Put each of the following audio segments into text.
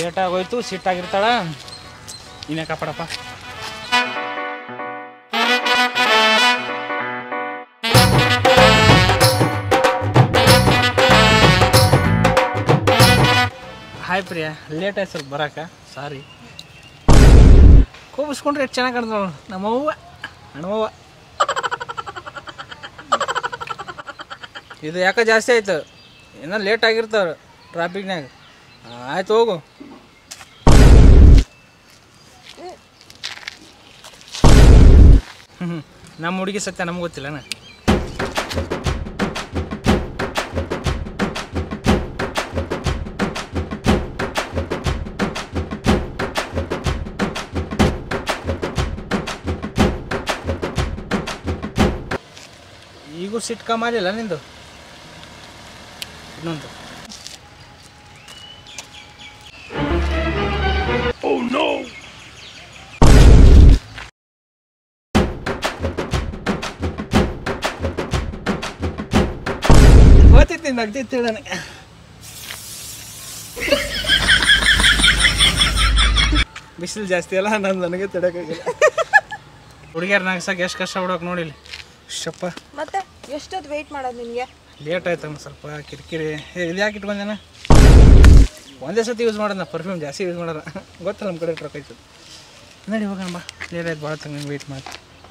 Late ಆಗೋಯ್ತು ಸಿಟ್ಟಾಗಿರ್ತಾಳ ಇನ್ನೇ ಕಾಪಾಡಪ್ಪ hi Priya late ಆಯ್ತು ಸ್ವಲ್ಪ ಬರಾಕ ಸಾರಿ ಕೋಪಿಸ್ಕೊಂಡ್ರೆ ಎಷ್ಟು ಚೆನ್ನಾಗಿ ಕಾಣ್ತಾವ ನಮ್ಮವ್ವ ಹಣಮವ್ವ ಇದು ಯಾಕೆ ಜಾಸ್ತಿ ಆಯ್ತು ಏನೋ ಲೇಟ್ ಆಗಿರ್ತಾವ ಟ್ರಾಫಿಕ್ನಾಗ ಆಯ್ತು ಹೋಗು ಹ್ಞೂ ನಮ್ಮ ಹುಡುಗಿ ಸತ್ಯ ನಮ್ಗೆ ಗೊತ್ತಿಲ್ಲನ ಈಗೂ ಸಿಟ್ಟು ಕಮ್ಮಿ ಆಗಿಲ್ಲ ನಿಂದು ಇನ್ನೊಂದು ಗೊತ್ತಿತ್ತು ನಗ್ತಿತ್ತು ನನಗೆ ಬಿಸಿಲು ಜಾಸ್ತಿ ಅಲ್ಲ ನಾನು ನನಗೆ ತಡಕ್ಕಾಗಿಲ್ಲ ಹುಡುಗಿಯರ್ ನಗ್ಸಕ್ಕೆ ಎಷ್ಟು ಕಷ್ಟ ಬಿಡೋಕೆ ನೋಡಿಲ್ಲ ಶಪ್ಪ ಮತ್ತೆ ಎಷ್ಟೊತ್ತು ವೆಯ್ಟ್ ಮಾಡೋದು ನಿನಗೆ ಲೇಟ್ ಆಯ್ತಮ್ಮ ಸ್ವಲ್ಪ ಕಿರಿಕಿರಿ ಏ ಇದು ಯಾಕೆ ಇಟ್ಕೊಂಡೇನ ಒಂದೇ ಸತಿ ಯೂಸ್ ಮಾಡೋದು ನಾ ಪರ್ಫ್ಯೂಮ್ ಜಾಸ್ತಿ ಯೂಸ್ ಮಾಡೋದು ಗೊತ್ತಲ್ಲ ನಮ್ಮ ಕಡೆ ಟ್ರಕ್ ಆಯ್ತು ನಡಿ ಹೋಗೋಣ ಬಾ ಲೇಟ್ ಆಯ್ತು ಭಾಳ ತಂಗ ವೆಯ್ಟ್ ಮಾಡಿ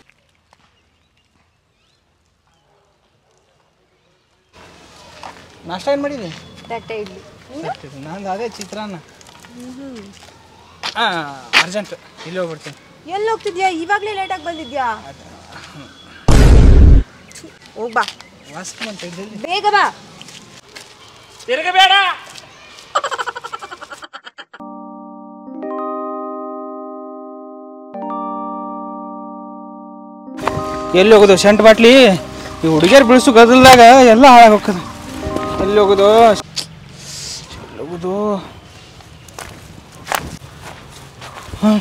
ನಾಷ್ಟ ಏನು ಮಾಡಿದ್ವಿ ತಟ್ಟೆ ಇಡ್ಲಿ ನಂದು ಅದೇ ಚಿತ್ರಾನ್ನ ಹಾಂ ಅರ್ಜೆಂಟ್ ಇಲ್ಲಿ ಹೋಗ್ಬಿಡ್ತೀನಿ ಎಲ್ಲಿ ಹೋಗ್ತಿದ್ಯಾ ಇವಾಗಲೇ ಲೇಟಾಗಿ ಬಂದಿದ್ಯಾ ಹೋಗ್ ಬಾ ವಾಸ್ಕ ಅಂತ ಇದ್ದಲ್ಲಿ ಬೇಗ ಬಾ ತಿರುಗಬೇಡ ಎಲ್ಲಿ ಹೋಗೋದು ಶಂಟ್ ಬಾಟ್ಲಿ ಈ ಹುಡುಗಿಯರ್ ಬಿಡಿಸು ಗದಲ್ದಾಗ ಎಲ್ಲ ಹಾಳಾಗಿ ಹೋಗ್ತದೆ ಎಲ್ಲಿ ಹೋಗೋದು ಎಲ್ಲಿ ಹೋಗೋದು ಹ್ಮ್.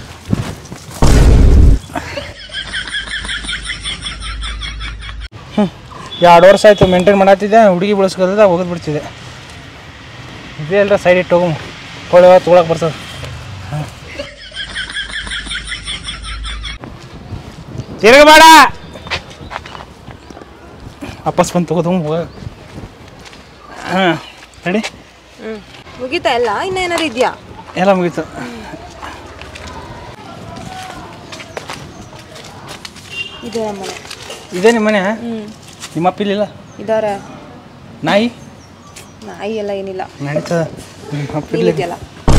ಹ್ಮ್. ಎರಡು ವರ್ಷ ಆಯ್ತು ಮೇಂಟೈನ್ ಮಾಡತ್ತಿದ್ದೆ ಹುಡುಗಿ ಬಿಡಿಸ್ಕೊಳ್ದ ಹೋಗೋದು ಬಿಡ್ತಿದ್ದೆ ಇದೇ ಅಲ್ರ ಸೈಡ್ ಇಟ್ಟು ಹೋಗು ಹೊಳೆ ತೊಗೊಳಕ್ಕೆ ಬರ್ತದೆ ಹಾಂ ತಿರುಗಬೇಡ ವಾಪಸ್ ಬಂದು ತಗೋದು ಹೋಗ ಹಾಂ ರೆಡಿ ಹ್ಞೂ ಮುಗೀತಾ ಎಲ್ಲ ಇನ್ನೇನಾರು ಇದೆಯಾ ಎಲ್ಲ ಮುಗೀತು ಇದೆ ನಮ್ಮನೆ ಇದೇ ನಿಮ್ಮ ಮನೆ ಹ್ಞೂ ನಿಮ್ಮ ಅಪ್ಪ ಇಲ್ಲಿಲ್ಲ ಇದಾರೆ ನಾಯಿ ನಾಯಿ ಎಲ್ಲ ಏನಿಲ್ಲ ನಡೀತದ ನಿಮ್ಮ ಅಪ್ಪ ಇರ್ಲಿ. ಇಲ್ಲಿದೆಯಲ್ಲ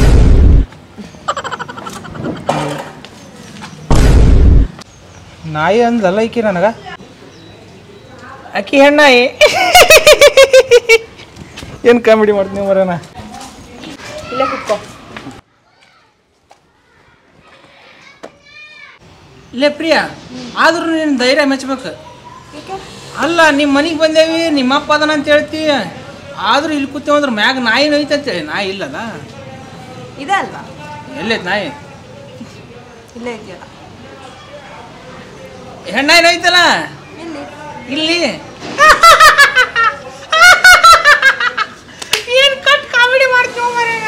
ನಾಯಿ ಅಂದಲ್ಲ ಈಕಿ ನನಗ ಅಕ್ಕಿ ಹೆಣ್ಣಾಯಿ ಏನು ಕಾಮಿಡಿ ಮಾಡ್ತೀನಿ ಮರನ ಇಲ್ಲೇ ಕುತ್ಕೋ ಇಲ್ಲೇ ಪ್ರಿಯ ಆದ್ರೂ ನೀನು ಧೈರ್ಯ ಮೆಚ್ಚಬೇಕು ಅಲ್ಲ ನಿಮ್ಮ ಮನೆಗೆ ಬಂದೇವಿ ನಿಮ್ಮ ಅಪ್ಪ ಅದನ ಅಂತ ಹೇಳ್ತಿ ಆದ್ರೂ ಇಲ್ಲಿ ಕೂತೇವೆ ಅಂದ್ರೆ ಮ್ಯಾಗ ನಾಯಿ ನೋಯ್ತಂತೆ ನಾಯಿ ಇಲ್ಲದ ಇದೆ ಅಲ್ವಾ ಎಲ್ಲೈತೆ ನಾಯಿ ಇಲ್ಲೇ ಇದೆಯಲ್ಲ ಹೆಣ್ಣಾಯಿ ನೋಯ್ತಲ್ಲ ಎಲ್ಲಿ ಇಲ್ಲಿ ಏನು ಕಟ್ ಕಾಮಿಡಿ ಮಾಡ್ತೀವಿ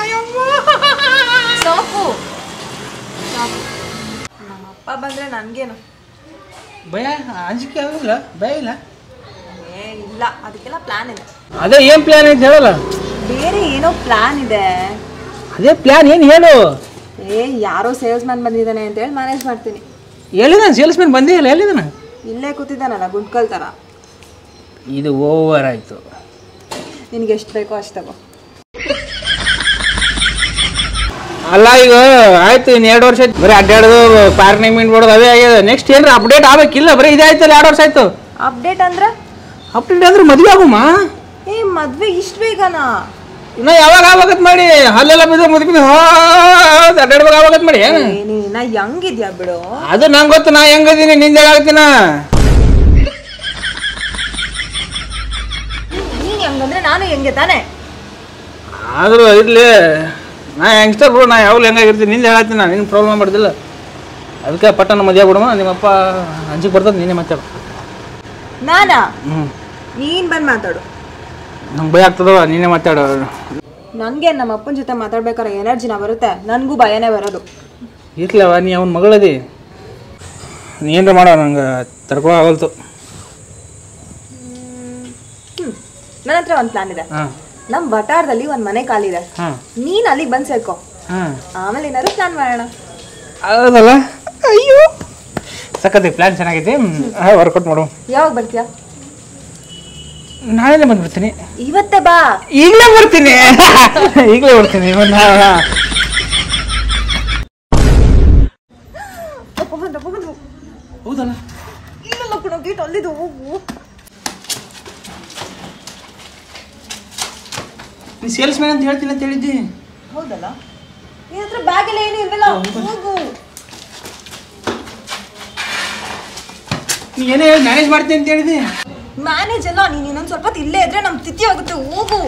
ಸಾಕು ಸಾಕು ನಮ್ಮ ಅಪ್ಪ ಬಂದರೆ ನನಗೇನು ಭಯ ಅಂಜಿಕೆ ಆಗಿಲ್ಲ ಭಯ ಇಲ್ಲ ಏ ಇಲ್ಲ ಅದಕ್ಕೆಲ್ಲ ಪ್ಲಾನ್ ಇದೆ ಅದೇ ಏನು ಪ್ಲ್ಯಾನ್ ಅಂತ ಹೇಳಲ್ಲ ಬೇರೆ ಏನೋ ಪ್ಲಾನ್ ಇದೆ ಅದೇ ಪ್ಲ್ಯಾನ್ ಏನು ಹೇಳು ಏ ಯಾರೋ ಸೇಲ್ಸ್ ಮ್ಯಾನ್ ಬಂದಿದ್ದಾನೆ ಅಂತ ಹೇಳಿ ಮ್ಯಾನೇಜ್ ಮಾಡ್ತೀನಿ ಎಲ್ಲಿದ್ದಾನೆ ಸೇಲ್ಸ್ಮನ್ ಬಂದೇ ಇಲ್ಲ ಎಲ್ಲಿದ್ದಾನೆ ಇಲ್ಲೇ ಕೂತಿದ್ದಾನಲ್ಲ ಗುಂಡ್ಕಲ್ ಥರ ಇದು ಓವರ್ ಆಯಿತು ನಿನಗೆ ಎಷ್ಟು ಬೇಕೋ ಅಷ್ಟು ತಗೋ ಅಲ್ಲ ಈಗ ಆಯ್ತು ಇನ್ನು ಎರಡು ವರ್ಷ ಆಯ್ತು ಬರೀ ಅಡ್ಡಾಡೋದು ಪಾರ್ಕ್ ಮೀನ್ ಮಾಡೋದು ಅವೇ ಆಗ್ಯದ ನೆಕ್ಸ್ಟ್ ಏನಾರ ಅಪ್ಡೇಟ್ ಆಗ್ಬೇಕಿಲ್ಲ ಬರೀ ಇದೇ ಆಯ್ತಲ್ಲ ಎರಡು ವರ್ಷ ಆಯ್ತು ಅಪ್ಡೇಟ್ ಅಂದ್ರೆ ಅಪ್ಡೇಟ್ ಅಂದ್ರೆ ಮದುವೆ ಆಗುಮ್ಮ ಏ ಮದ್ವೆ ಇಷ್ಟು ಬೇಗನಾ ಇನ್ನ ಯಾವಾಗ ಆವಾಗತ್ ಮಾಡಿ ಅಲ್ಲೆಲ್ಲ ಬಿದ್ದು ಮುದ್ದು ಬಿದ್ದು ಅಡ್ಡಾಡ್ಬೇಕು ಆವಾಗತ್ ಮಾಡಿ ಏನು ಏ ನೀನ ಹೆಂಗಿದ್ಯಾ ಬಿಡು ಅದು ನಂಗೆ ಗೊತ್ತು ನಾ ಹೆಂಗದೀನಿ ನಿಂದ ಆಗ್ತೀನ ನೀನ್ ಹೆಂಗಂದ್ರೆ ನಾನು ಹೆಂಗೆ ತಾನೆ ಆದರೂ ಇರಲಿ ನಾ ಯಂಗ್ಸ್ಟರ್ ಬಿಡು ನಾ ಯಾವಾಗಲೂ ಹೆಂಗಾಗಿರ್ತೀನಿ ನಿಂದ ಹೇಳತ್ತೀನಿ ನಾ ನಿನ್ನ ಪ್ರಾಬ್ಲಮ್ ಮಾಡ್ದಿಲ್ಲ ಅದಕ್ಕೆ ಪಟ್ಟಣ ಮದುವೆ ಬಿಡಮ್ಮ ನಿಮ್ಮಪ್ಪ ಅಂಜಿಗೆ ಬರ್ತದೆ ನೀನೇ ಮಾತಾಡು ನಾನಾ ಹ್ಞೂ ನೀನ್ ಬಂದ್ ಮಾತಾಡು ನಂಗೆ ಭಯ ಆಗ್ತದವ ನೀನೇ ಮಾತಾಡು ನನಗೆ ನಮ್ಮ ಅಪ್ಪನ ಜೊತೆ ಮಾತಾಡ್ಬೇಕಾದ್ರೆ ಎನರ್ಜಿನ ಬರುತ್ತೆ ನನಗೂ ಭಯನೇ ಬರೋದು ಇರ್ಲವ ನೀ ಅವನ ಮಗಳದಿ ನೀ ಏನ್ರ ಮಾಡೋ ನಂಗೆ ತಡ್ಕೊ ಆಗಲ್ತು ಹ್ಞೂ ನನ್ನ ಹತ್ರ ಒಂದು ಪ್ಲಾನ್ ಇದೆ ಹಾಂ ನಮ್ಮ ವಟಾರದಲ್ಲಿ ಒಂದು ಮನೆ ಖಾಲಿದೆ ಹಾಂ ನೀನು ಅಲ್ಲಿಗೆ ಬಂದು ಸೇರ್ಕೊ ಹಾಂ ಆಮೇಲೆ ಏನಾದ್ರು ಪ್ಲಾನ್ ಮಾಡೋಣ ಹೌದಲ್ಲ ಅಯ್ಯೋ ಸಖತ್ ಪ್ಲ್ಯಾನ್ ಚೆನ್ನಾಗೈತಿ ಹಾಂ ವರ್ಕೌಟ್ ಮಾಡು ಯಾವಾಗ ಬರ್ತೀಯಾ ನಾಳೆನೇ ಬಂದ್ಬಿಡ್ತೀನಿ ಇವತ್ತೇ ಬಾ ಈಗಲೇ ಬರ್ತೀನಿ ಈಗಲೇ ಬರ್ತೀನಿ ಒಂದು ಹೌದಲ್ಲ ಇಲ್ಲ ಕಣೋ ಗೇಟ್ ಅಲ್ಲಿದು ಹೋಗು ನೀ ಸೇಲ್ಸ್ ಮ್ಯಾನ್ ಅಂತ ಹೇಳ್ತೀನಿ ಅಂತ ಹೇಳಿದ್ದಿ ಹೌದಲ್ಲ ನಿನ್ನ ಹತ್ರ ಬ್ಯಾಗ್ ಎಲ್ಲ ಏನು ಇಲ್ವಲ್ಲ ಹೋಗು ನೀ ಏನೇ ಹೇಳಿ ಮ್ಯಾನೇಜ್ ಮಾಡ್ತೀನಿ ಅಂತ ಹೇಳಿದಿ ಮ್ಯಾನೇಜ್ ಎಲ್ಲ ನೀನು ಇನ್ನೊಂದು ಸ್ವಲ್ಪ ಹೊತ್ತು ಇಲ್ಲೇ ಇದ್ರೆ ನಮ್ ತಿಥಿ ಆಗುತ್ತೆ ಹೋಗು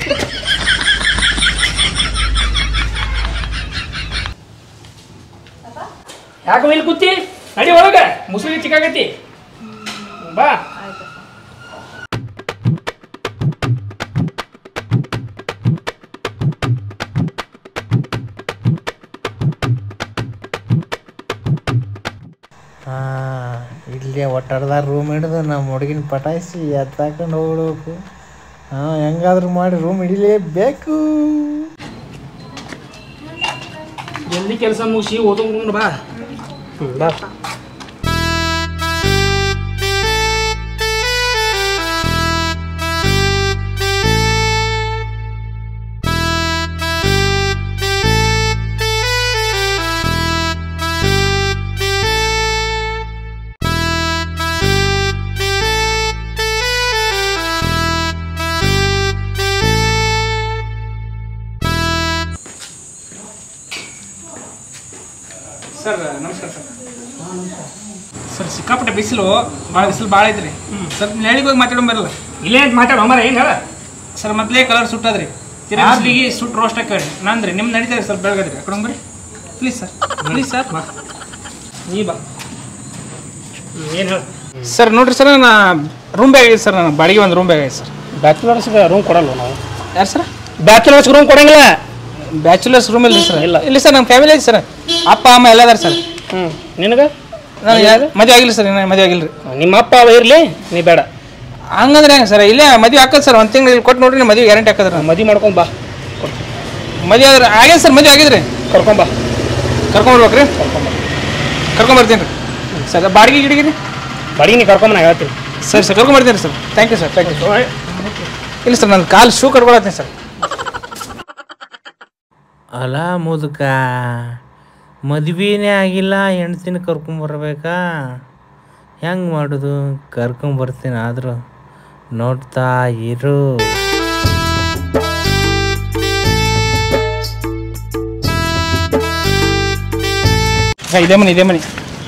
ಯಾಕೆ ಇಲ್ಲಿ ಕೂತಿ ನಡಿ ಒಳಗ ಮುಸುಳಿ ಚಿಕ್ಕಾಗೈತಿ ಬಾ ಹಾಂ ಇಲ್ಲೇ ಒಟ್ಟಾಡ್ದಾರ ರೂಮ್ ಹಿಡಿದು ನಮ್ಮ ಹುಡುಗಿನ ಪಟಾಯಿಸಿ ಎತ್ತಾಕೊಂಡು ಹೋಗ್ಬಿಡ್ಬೇಕು ಹಾಂ ಹೆಂಗಾದ್ರೂ ಮಾಡಿ ರೂಮ್ ಹಿಡಿಲೇಬೇಕು ಜಲ್ದಿ ಕೆಲಸ ಮುಗಿಸಿ ಓದ್ಕೊಂಡು ಬಾ ಹ್ಮ್, ಬಾ ಸರ್ ನಮಸ್ಕಾರ ಸರ್ ಸರ್ ಸಿಕ್ಕಾಪಟ್ಟೆ ಬಿಸಿಲು ಭಾಳ ಬಿಸಿಲು ಭಾಳ ಐತ್ರಿ ಸರ್ ನೆಳಿಗೆ ಹೋಗಿ ಮಾತಾಡೋ ಬರಲ್ಲ ಇಲ್ಲೇ ಅಂತ ಮಾತಾಡೋ ಮರ ಏನು ಹೇಳ ಸರ್ ಮೊದಲೇ ಕಲರ್ ಸುಟ್ಟದ್ರಿ ತಿರ್ಗಿ ಬಿಸಿಲಿಗೆ ಸುಟ್ಟು ರೋಸ್ಟ್ ಹಾಕಿ ನಂದ್ರಿ ನಿಮ್ದು ನಡೀತಾರೆ ಸರ್ ಬೆಳಗದ್ರಿ ಆ ಕಡೆ ಹೋಗ್ಬರ್ರಿ ಪ್ಲೀಸ್ ಸರ್ ಪ್ಲೀಸ್ ಸರ್ ನೀ ಬಾ ಏನು ಹೇಳ ಸರ್ ನೋಡ್ರಿ ಸರ್ ನಾ ರೂಮ್ ಬೇಕಾಗಿದೆ ಸರ್ ನನಗೆ ಬಾಡಿಗೆ ಒಂದು ರೂಮ್ ಬೇಕಾಗಿದೆ ಸರ್ ಬ್ಯಾಚುಲರ್ಸ್ಗೆ ರೂಮ್ ಕೊಡಲ್ಲ ನಾವು ಯಾರು ಸರ್ ಬ್ಯಾಚುಲರ್ಸ್ಗೆ ರೂಮ್ ಕೊಡಂಗಿಲ್ಲ ಬ್ಯಾಚುಲರ್ಸ್ ರೂಮ್ ಇಲ್ಲ ಸರ್ ಇಲ್ಲ ಇಲ್ಲ ಸರ್ ನಮ್ಮ ಫ್ಯಾಮಿಲಿ ಐತೆ ಸರ್ ಅಪ್ಪ ಅಮ್ಮ ಎಲ್ಲ ಅದಾರ ಸರ್ ಹ್ಞೂ ನಿನಗೆ ನಾನು ಮದುವೆ ಆಗಿಲ್ಲ ಸರ್ ಇನ್ನೂ ಮದುವೆ ಆಗಿಲ್ಲ ರೀ ನಿಮ್ಮ ಅಪ್ಪ ಅವ ಇರಲಿ ನೀ ಬೇಡ ಹಂಗಂದ್ರೆ ಹೆಂಗೆ ಸರ್ ಇಲ್ಲೇ ಮದುವೆ ಹಾಕೋದು ಸರ್ ಒಂದು ತಿಂಗಳು ಇಲ್ಲಿ ಕೊಟ್ಟು ನೋಡ್ರಿ ಮದುವೆ ಗ್ಯಾರಂಟಿ ಹಾಕಿದ್ರೆ ನಾನು ಮದಿ ಮಾಡ್ಕೊಂಡು ಬಾ ಮದುವೆ ಆದ್ರೆ ಆಗ್ಯದ ಸರ್ ಮದುವೆ ಆಗಿದ್ರಿ ಕರ್ಕೊಂಬಾ ಕರ್ಕೊಂಬರ್ಬೇಕ್ರಿ ಕರ್ಕೊಂಬ ಕರ್ಕೊಂಬರ್ತೀನಿ ರೀ ಸರ್ ಬಾಡಿಗೆ ಗಿಡಿಗೆ ರೀ ಬಾಡಿಗೆ ನೀ ಕರ್ಕೊಂಬ ನಾ ಹೇಳ್ತೀನಿ ಸರಿ ಸರ್ ಕರ್ಕೊಂಬರ್ತೀನಿ ರೀ sir thank you sir thank you ಇಲ್ಲ ಸರ್ ನನ್ನ ಕಾಲು ಶೂ ಕಟ್ಕೊಳತ್ತೀನಿ ಸರ್ ಅಲ ಮುದುಕ ಮದ್ವೆನೇ ಆಗಿಲ್ಲ ಹೆಣ್ತಿನ ಕರ್ಕೊಂಬರ್ಬೇಕಾ ಹೆಂಗೆ ಮಾಡೋದು ಕರ್ಕೊಂಬರ್ತೀನಿ ಆದರೂ ನೋಡ್ತಾ ಇರು ಹಾ, ಇದೇ ಮನೆ ಇದೇ ಮನೆ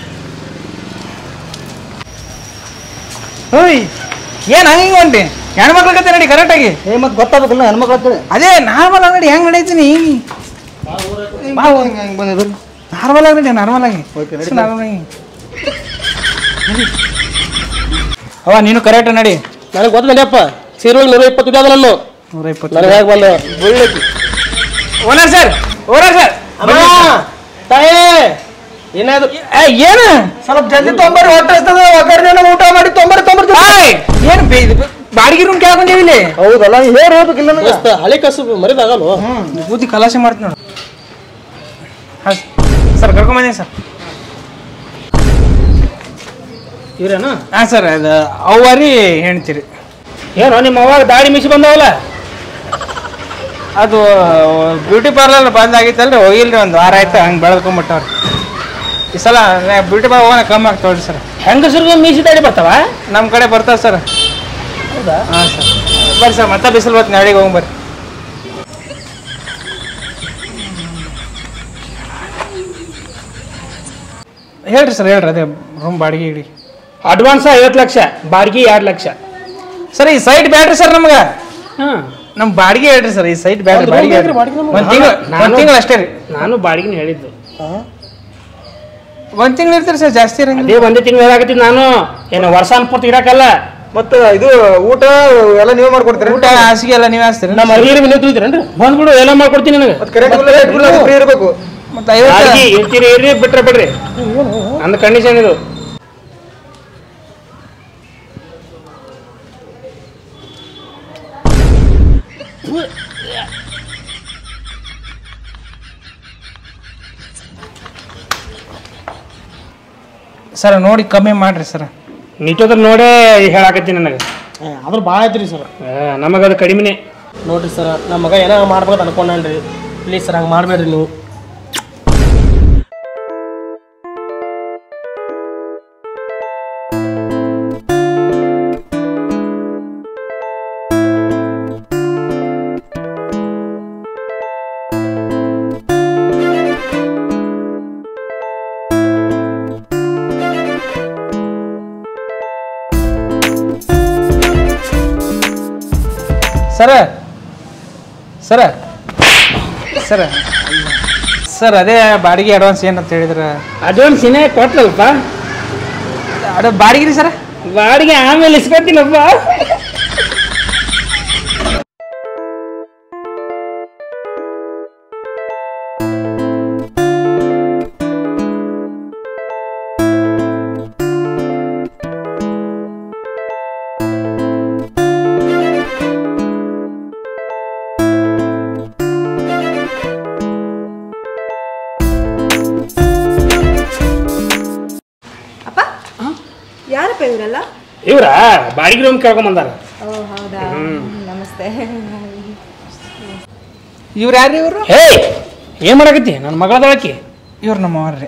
ಓಯ್ ಏನು ಹಂಗೆ ಹಿಂಗೆ ಹೊಂಟಿ ಹೆಣ್ಮಕ್ಳ ಕತೆ ನಡಿ ಕರೆಕ್ಟಾಗಿ ಏ ಮತ್ತೆ ಗೊತ್ತಾಗಬೇಕಲ್ಲ ಹೆಣ್ಮಕ್ಳು ಅಂತೇಳಿ ಅದೇ ನಾರ್ಮಲ್ ಆಗಿ ನಡಿ ಹೆಂಗೆ ನಡೀತೀನಿ ಬಾ ಹೆಂಗೆ ಬಂದಿದ್ರು ನಾರ್ಮಲ್ ಆಗಿ ನಡಿ ನಾರ್ಮಲ್ ಆಗಿ Okay, ನಡಿ. ನಾರ್ಮಲ್ ಆಗಿ ನಡಿ. ಅವ ನೀನು ಕರೆಕ್ಟ್ ನಡಿ ನನಗೆ ಗೊತ್ತದಲ್ಲಪ್ಪ ಸೀರುವಾಗ ನೂರ ಇಪ್ಪತ್ತು ದುಡಿಯೋದಲ್ಲೂ ನೂರ ಇಪ್ಪತ್ತು ನನಗೆ ಹೇಗೆ ಬಂದು ಓನರ್ ಸರ್ ಓನರ್ ಸರ್ ತಾಯೇ ಏನಾದ್ರು ಏನು ಸ್ವಲ್ಪ ಜಲ್ದಿ ತೊಂಬರಿ ಹೊಟ್ಟೆ ಹಸ್ತದ ಒಗ್ಗರಣೆ ಊಟ ಮಾಡಿ ತೊಂಬರಿ ತೊಂಬರಿ ಏಯ್! ಏನು ಬೇ- ಇದು ಬಾಡಿಗೆ ರೂಮ್ ಕೇಳ್ಕೊಂಡೇವಿ ಇಲ್ಲಿ ಹೌದಲ್ಲ ನೀ ಹೇಳಿ ಹೇಳ್ಬೇಕಿಲ್ಲ ನನಗೆ ದೋಸ್ತ ಹಳೆ ಕಸು ಮರಿದಾಗಲ್ವ ಬೂದಿ ಕಲಾಸೆ ಮಾಡ್ತೀನಿ ನೋಡು ಹಾಂ ಸರ್ ಕರ್ಕೊಂಬಂದಿ ಸರ್ ಇವ್ರೇನ ಹಾಂ ಸರ್ ಅದು ಅವ್ವಾರಿ ಹೇಳ್ತೀರಿ ಏನೋ ನಿಮ್ಮ ಅವಾಗ ದಾಡಿ ಮಿಸಿ ಬಂದವಲ್ಲ ಅದು ಬ್ಯೂಟಿ ಪಾರ್ಲರ್ ಬಂದ್ ಆಗಿತ್ತಲ್ರಿ ಹೋಗಿಲ್ರಿ ಒಂದು ವಾರ ಆಯ್ತು ಹಂಗೆ ಬೆಳೆದ್ಕೊಂಬಿಟ್ಟವ್ರಿ ಈ ಸಲ ಬ್ಯೂಟಿ ಪಾರ್ಲರ್ ಹೋಗೋಣ ಕಮ್ಮಿ ಆಗ್ತಾವ್ರಿ ಸರ್ ಹೆಂಗಸರಿಗೆ ಮೀಸಿ ದಾಡಿ ಬರ್ತಾವ ನಮ್ಮ ಕಡೆ ಬರ್ತಾವ ಸರ್ ಹೌದಾ ಹಾಂ ಸರ್ ಬರ್ರಿ ಸರ್ ಮತ್ತೆ ಬಿಸಿಲು ಬತ್ತು ನಾಳೆಗೆ ಹೋಗಿ ಬರ್ರಿ ಹೇಳ್ರಿ ಸರ್ ಹೇಳ್ರಿ ಅದೇ ರೂಮ್ ಬಾಡಿಗೆ ಇಡಿ ಅಡ್ವಾನ್ಸ್ ಐವತ್ತು ಲಕ್ಷ ಬಾಡಿಗೆ ಎರಡು ಲಕ್ಷ ಸರ್ ಈ ಸೈಟ್ ಬ್ಯಾಡ್ರಿ ಸರ್ ನಮ್ಗೆ ಹಾಂ ನಮ್ ಬಾಡಿಗೆ ಹೇಳ್ರಿ ಸರ್ ಈ ಸೈಟ್ ಬ್ಯಾಡ್ರಿ ಒಂದ್ room ಬಾಡಿಗೆ ಬೇಕ್ರಿ ಬಾಡಿಗೆ ನಮ್ಗೆ? ಒಂದು ತಿಂಗಳು ನಾನು- ಒಂದು ತಿಂಗಳು ಅಷ್ಟೇ ರೀ ನಾನು ಬಾಡಿಗೆ ಹೇಳಿದ್ದು ಒಂದು ತಿಂಗಳು ಇರ್ತೀರಿ ಸರ್ ಜಾಸ್ತಿ ಇರಂಗಿಲ್ಲ ಅದೇ ಒಂದೇ ತಿಂಗಳು ಹೇಳಾಕತ್ತೀನಿ ನಾನು ಏನು ವರ್ಷ ಅನ್ಪೂರ್ತಿ ಇಡಕ್ಕಲ್ಲ ಮತ್ತ ಇದು ಊಟ ಎಲ್ಲ ನೀವೇ ಮಾಡ್ಕೊಡ್ತೀರಿ ಊಟ ಹಾಸಿಗೆ ಎಲ್ಲ ನೀವೇ ಹಾಸ್ತೀರಿ ನಮ್ಮ ಅರ್ಗಿರಿ ನೀವು ತಿಳಿತೀರೇನ್ರಿ ಬಂದ್ಬಿಡು ಎಲ್ಲ ಮಾಡ್ಕೊಡ್ತೀನಿ ನನಗೆ ಮತ್ತೆ ಕರೆಂಟ್ ಬಿಲ್ ಫ್ರೀ ಇರಬೇಕು ಮತ್ತೆ ಐವತ್ತು ಅರ್ಗಿ ಇರ್ತೀರಿ ಇರ್ರಿ ಬಿಟ್ರೆ ಬಿಡ್ರಿ ಅಂದ ಕಂಡೀಷನ್ ಇದು ಸರ್ ನೋಡಿ ಕಮ್ಮಿ ಮಾಡ್ರಿ ಸರ್ ನಿಟ್ಟೋದ್ರ ನೋಡೇ ಹೇಳಾಕತ್ತೀನಿ ನನಗೆ ಅದ್ರ ಭಾಳ ಐತ್ರಿ ಸರ್ ನಮಗದು ಕಡಿಮೆನೆ ನೋಡ್ರಿ ಸರ್ ನಮ್ಮ ಮಗ ಏನೋ ಮಾಡ್ಬೇಕು ಅನ್ಕೊಂಡ್ರಿ ಪ್ಲೀಸ್ ಸರ್ ಹಂಗೆ ಮಾಡಬೇಡ್ರಿ ನೀವು ಸರ ಸರ ಸರ ಸರ್ ಅದೇ ಬಾಡಿಗೆ ಅಡ್ವಾನ್ಸ್ ಏನಂತ ಹೇಳಿದ್ರ ಅಡ್ವಾನ್ಸ್ ಏನೇ ಕೊಟ್ಟಲ್ಪ ಅಡ ಬಾಡಿಗೆ ರೀ ಸರ ಬಾಡಿಗೆ ಆಮೇಲೆ ಇಸ್ಕೊತೀನಪ್ಪ ಅಪ್ಪ ಯಾರಪ್ಪ ಇವರೆಲ್ಲ ಇವ್ರ ಬಾಡಿಗೆ ರೂಮ್ ಕೇಳ್ಕೊಂಬಂದಾರ ಓ ಹೌದಾ ನಮಸ್ತೆ ಇವ್ರು ಯಾರು ಇವರು ಹೇ ಏನ್ ಮಾಡಕತ್ತಿ ನನ್ನ ಮಗಳದೊಳಕಿ ಇವ್ರು ನಮ್ಮ ಅವ್ರಿ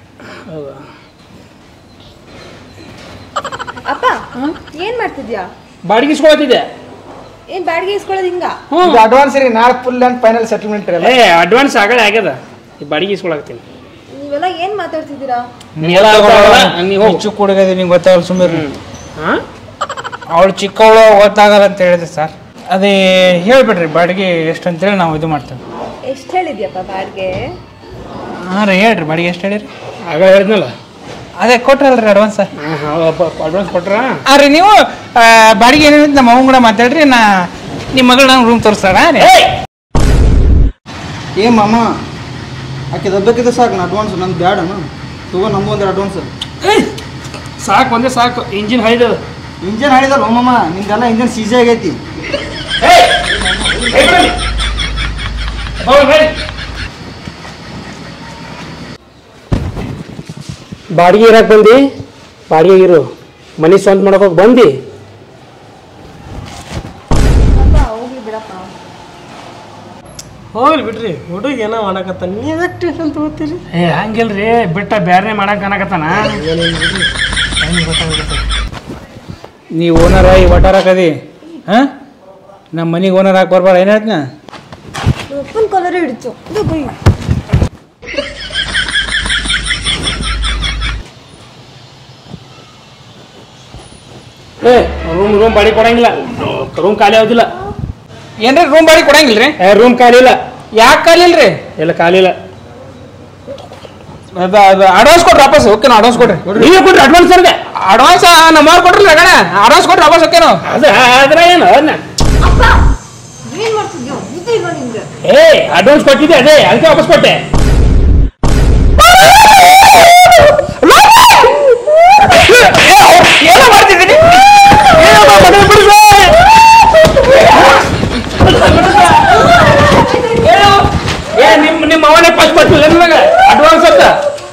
ಅಪ್ಪ ಏನ್ ಮಾಡ್ತಿದ್ಯಾ ಬಾಡಿಗೆ ಇಸ್ಕೊಳತಿದ್ದೆ ಏನ್ ಬಾಡಿಗೆ ಇಸ್ಕೊಳ್ಳೋದು ಹಿಂಗ ಇದು ಅಡ್ವಾನ್ಸ್ ರೀ ನಾಳೆ ಫುಲ್ ಅಂಡ್ ಫೈನಲ್ ಸೆಟಲ್ಮೆಂಟ್ ಇರಲ್ಲ ಏ ಅಡ್ವಾನ್ಸ್ ಆಗಲೇ ಆಗ್ಯದ ಈ ಬಾಡಿಗೆ ಇಸ್ಕೊಳಕತ್ತೀನಿ ನೀವೆಲ್ಲ ಏನ್ ಮಾತಾಡ್ತಿದ್ದೀರಾ ನೀವೆಲ್ಲ ಗೊತ್ತಾಗಲ್ಲ, ನೀ ಹೋಗು. ಹೆಚ್ಚು ಕುಡುಗದೆ ನಿಂಗೆ ಗೊತ್ತಾಗಲ್ಲ ಸುಮ್ಮನೆ ಹಾ ಅವಳು ಚಿಕ್ಕವಳು ಗೊತ್ತಾಗಲ್ಲ ಅಂತ ಹೇಳಿದೆ ಸರ್ ಅದೇ ಹೇಳ್ಬಿಡ್ರಿ ಬಾಡಿಗೆ ಎಷ್ಟು ಅಂತೇಳಿ ನಾವು ಇದು ಮಾಡ್ತೇವೆ ಎಷ್ಟ್ ಹೇಳಿದ್ಯಪ್ಪ ಬಾಡಿಗೆ ಹಾಂ ರೀ ಹೇಳ್ರಿ ಬಾಡಿಗೆ ಎಷ್ಟು ಹೇಳಿರಿ ಆಗ ಹೇಳಿದ್ನಲ್ಲ ಅದೇ ಕೊಟ್ರಲ್ರಿ ಅಡ್ವಾನ್ಸ್ ಅಡ್ವಾನ್ಸ್ ಕೊಟ್ರ ಹಾಂ ರೀ ನೀವು ಆ, ಬಾಡಿಗೆ ಏನೇನು ನಮ್ಮ ಅವ್ನ ಕೂಡ ಮಾತಾಡ್ರಿ ನಾ ನಿಮ್ಮ ಮಗಳು ನಂಗೆ ರೂಮ್ ತೋರಿಸ್ತಾಳ ಏ ಮಾಮ ಆಕೆ ದಬ್ಬಕ್ಕಿದ್ರೆ ಸಾಕು ನಾ ಅಡ್ವಾನ್ಸ್ ನಂದು ಬ್ಯಾಡನು ತಗೋ ನಮ್ದು ಒಂದು ಅಡ್ವಾನ್ಸ್ ಸಾಕು ಒಂದೇ ಸಾಕು ಇಂಜಿನ್ ಹೈದದು ಇಂಜನ್ ಹಾಳಿದಲ್ಲ ಮಾಮ ನಿಂದೆಲ್ಲ ಇಂಜನ್ ಸೀಜೆ ಆಗೈತಿ ಬಾಡಿಗೆ ಇರಕ್ಕೆ ಬಂದು ಬಾಡಿಗೆ ಇರು ಮನೆ ಸ್ವಂತ ಮಾಡಕ್ ಬಂದು ಅಪ್ಪ ಹೋಗ್ಲಿ ಬಿಡಪ್ಪ ಹೋಗ್ಲಿ ಬಿಡ್ರಿ ಹುಡುಗ ಏನೋ ಮಾಡಕತ್ತ ನೀವ್ ಯಾಕೆ ಟೆನ್ಷನ್ ತಗೋತೀರಿ ಏ ಹಂಗಿಲ್ರಿ ಬಿಟ್ಟ ಬ್ಯಾರೆ ಮಾಡಕ್ ಅನ್ನಕತ್ತಾನ ನೀವು ಓನರ್ ಈ ಒಟ್ಟಾರ ಕದಿ ಹಾಂ ನಮ್ಮ ಮನೆಗೆ ಓನರ್ ಹಾಕಿ ಬರ್ಬಾರ ಏನು ಹೇಳ್ತೀನಿ ಉಪ್ಪಿನ ಕಲರ್ ಹಿಡಿತು ಇದು ಬೈ ಏ ರೂಮ್ ರೂಮ್ ಬಾಡಿಗೆ ಕೊಡಂಗಿಲ್ಲ ರೂಮ್ ಖಾಲಿ ಆಗೋದಿಲ್ಲ ಏನ್ರಿ ರೂಮ್ ಬಾಡಿಗೆ ಕೊಡಂಗಿಲ್ಲ ರೀ ಏ ರೂಮ್ ಖಾಲಿ ಇಲ್ಲ ಯಾಕೆ ಕಾಲಿಲ್ಲ ರೀ ಎಲ್ಲ ಖಾಲಿ ಇಲ್ಲ ಅದು ಅದು ಅಡ್ವಾನ್ಸ್ ಕೊಡ್ರಿ ವಾಪಸ್ ಓಕೆ ನಾವು ಅಡ್ವಾನ್ಸ್ ಕೊಡ್ರಿ ನೀವೇ ಕೊಡ್ರಿ ಅಡ್ವಾನ್ಸ್ ಸರ್ಗೆ ಅಡ್ವಾನ್ಸ್ ನಮ್ಮವ್ರು ಕೊಡ್ರಿ ಅಣ್ಣ ಅಡ್ವಾನ್ಸ್ ಕೊಡ್ರಿ ವಾಪಸ್ ಓಕೆ ನಾವು ಅದ ಅದ್ರ ಏನು ಅದ್ನ ಅಪ್ಪ ಏನ್ ಮಾಡ್ತಿದ್ಯೋ ಬುದ್ಧಿ ಇಲ್ವಾ ನಿಮ್ಗೆ ಏ ಅಡ್ವಾನ್ಸ್ ಕೊಟ್ಟಿದ್ದೆ ಅದೇ ಅದಕ್ಕೆ ವಾಪಸ್ ಕೊಟ್ಟೆ ಏನೋ ಮಾಡ್ತಿದ್ದೀನಿ ಏ ನಿಮ್ ನಿಮ್ಮ ಅವನೇ ಫಸ್ಟ್ ಕೊಟ್ಟಿಲ್ಲ ನಿಮಗೆ ಅಡ್ವಾನ್ಸ್ ಅಂತ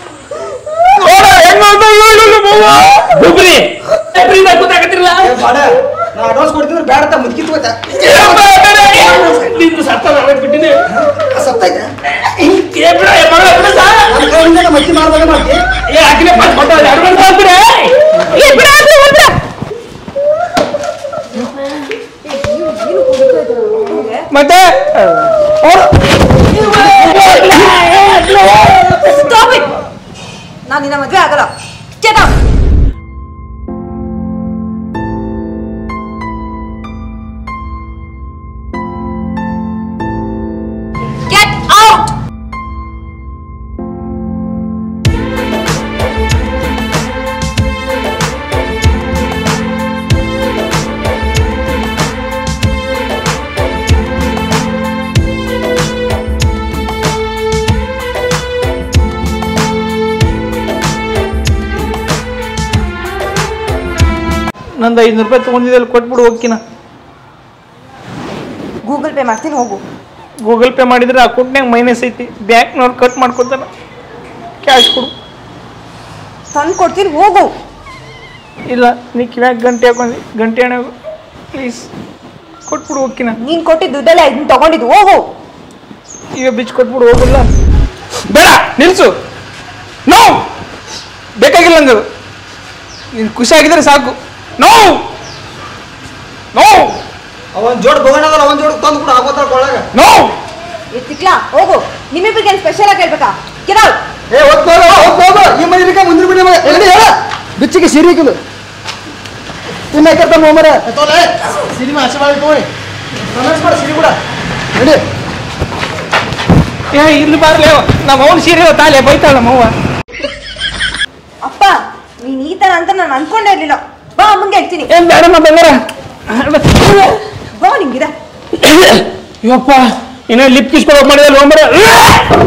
ಗುಬ್ರಿ ಎಬ್ರಿಂದ ಕೂತಾಕತ್ತಿರಲ್ಲ ಬಾಡ ನಾ ಅಡ್ವಾನ್ಸ್ ಕೊಡ್ತಿದ್ರೆ ಬ್ಯಾಡ ಅಂತ ಮುದುಕಿ ತಗೋತ ನಿಂದು ಸತ್ತ ಬಿಟ್ಟಿನಿ ಸತ್ತೈತೆ ಏ ಬಿಡ ಏ ಮಗಳ ಬಿಡ ಸಾ ನನ್ನ ಕೈಯಿಂದ ಮಚ್ಚಿ ಮಾಡ್ದಾಗ ಮಾಡ್ತಿ ಏ ಹಾಕಿನೇ ಫಸ್ಟ್ ಕೊಟ್ಟ ಅಡ್ವಾನ್ಸ್ ಹಾಕ್ಬಿಡ ಏ ಬಿಡ ಹಾಕ್ಬಿಡ ಬಿಡ ಮತ್ತೆ ಸ್ಟಾಪ್ ಇಟ್ ನಾನು ನಿನ್ನ ಮದ್ವೆ ಆಗಲ್ಲ Get out. Get out! ನಂದು ಐದುನೂರು ರೂಪಾಯಿ ತೊಗೊಂಡಿದ್ದಲ್ಲಿ ಕೊಟ್ಬಿಡು ಹೋಗ್ಕಿನ ಗೂಗಲ್ ಪೇ ಮಾಡ್ತೀನಿ ಹೋಗು ಗೂಗಲ್ ಪೇ ಮಾಡಿದ್ರೆ ಅಕೌಂಟ್ನಾಗ ಮೈನಸ್ ಐತಿ ಬ್ಯಾಂಕ್ನವ್ರು ಕಟ್ ಮಾಡ್ಕೊತಾನ ಕ್ಯಾಶ್ ಕೊಡು ತಂದು ಕೊಡ್ತೀನಿ ಹೋಗು ಇಲ್ಲ ನೀ ಕಿವ್ಯಾಗ ಗಂಟೆ ಹಾಕೊಂಡಿ ಗಂಟೆ ಹಣ ಪ್ಲೀಸ್ ಕೊಟ್ಬಿಡು ಹೋಗ್ಕಿನ ನೀನು ಕೊಟ್ಟಿದ್ದು ದುಡ್ಡಲ್ಲೇ ಇದನ್ನ ತಗೊಂಡಿದ್ದು ಹೋಗು ಈಗ ಬಿಚ್ಚು ಕೊಟ್ಬಿಡು ಹೋಗಲ್ಲ ಬೇಡ ನಿಲ್ಸು ನೋ ಬೇಕಾಗಿಲ್ಲ ನಂಗೆ ನೀನು ಖುಷಿಯಾಗಿದ್ರೆ ಸಾಕು ನೋ ನೋ ಅವನ್ ಜೋಡ್ ಬಗಣದಲ್ಲ ಅವನ್ ಜೋಡ್ ತಂದು ಕೂಡ ಆಗೋತಾಳ ಕೊಳ್ಳಾಗ ನೋ ತಿಕ್ಲಾ ಹೋಗು ನಿಮ್ಮಿಬ್ಬರಿಗೆ ಸ್ಪೆಷಲ್ ಆಗಿ ಹೇಳ್ಬೇಕಾ ಕಿರಾವ್ ಏ ಹೋಗ್ಬೋದು ಹೋಗ್ಬೋದು ಈ ಮದಿರಿಕ ಮುಂದಿನ ಬಿಡಿ ಮಗ ಎಲ್ಲಿ ಹೇಳ ಬಿಚ್ಚಿಗೆ ಸಿರಿಕಿಲು ಇನ್ನ ಕೆತ್ತ ಮರ ಸಿರಿ ಆಸೆ ಮಾಡಿ ತೋರಿ ರಮೇಶ್ ಮಾಡ ಸಿರಿ ಕೂಡ ನಡಿ ಏ ಇಲ್ಲಿ ಬಾರ್ಲೇ ನಮ್ಮ ಅವನು ಸೀರೆ ತಾಲೆ ಬೈತಾಳ ನಮ್ಮವ್ವ ಅಪ್ಪ ನೀನ್ ಈ ತರ ಅಂತ ನಾನು ಅನ್ಕೊಂಡೇ ಇರ್ಲಿಲ್ಲ ಬಾ ಅಮ್ಮಂಗೆ ಹೇಳ್ತೀನಿ ಏನ್ ಬೇಡ ನಾ ಬಂಗಾರ ಬಾ ನಿಂಗಿದೆ ಇವಪ್ಪ ಇನ್ನೂ ಲಿಪ್ ಕಿಸ್ಕೊಳಕ್ ಮಾಡಿದ್ರೆ ಲೋಂಬರ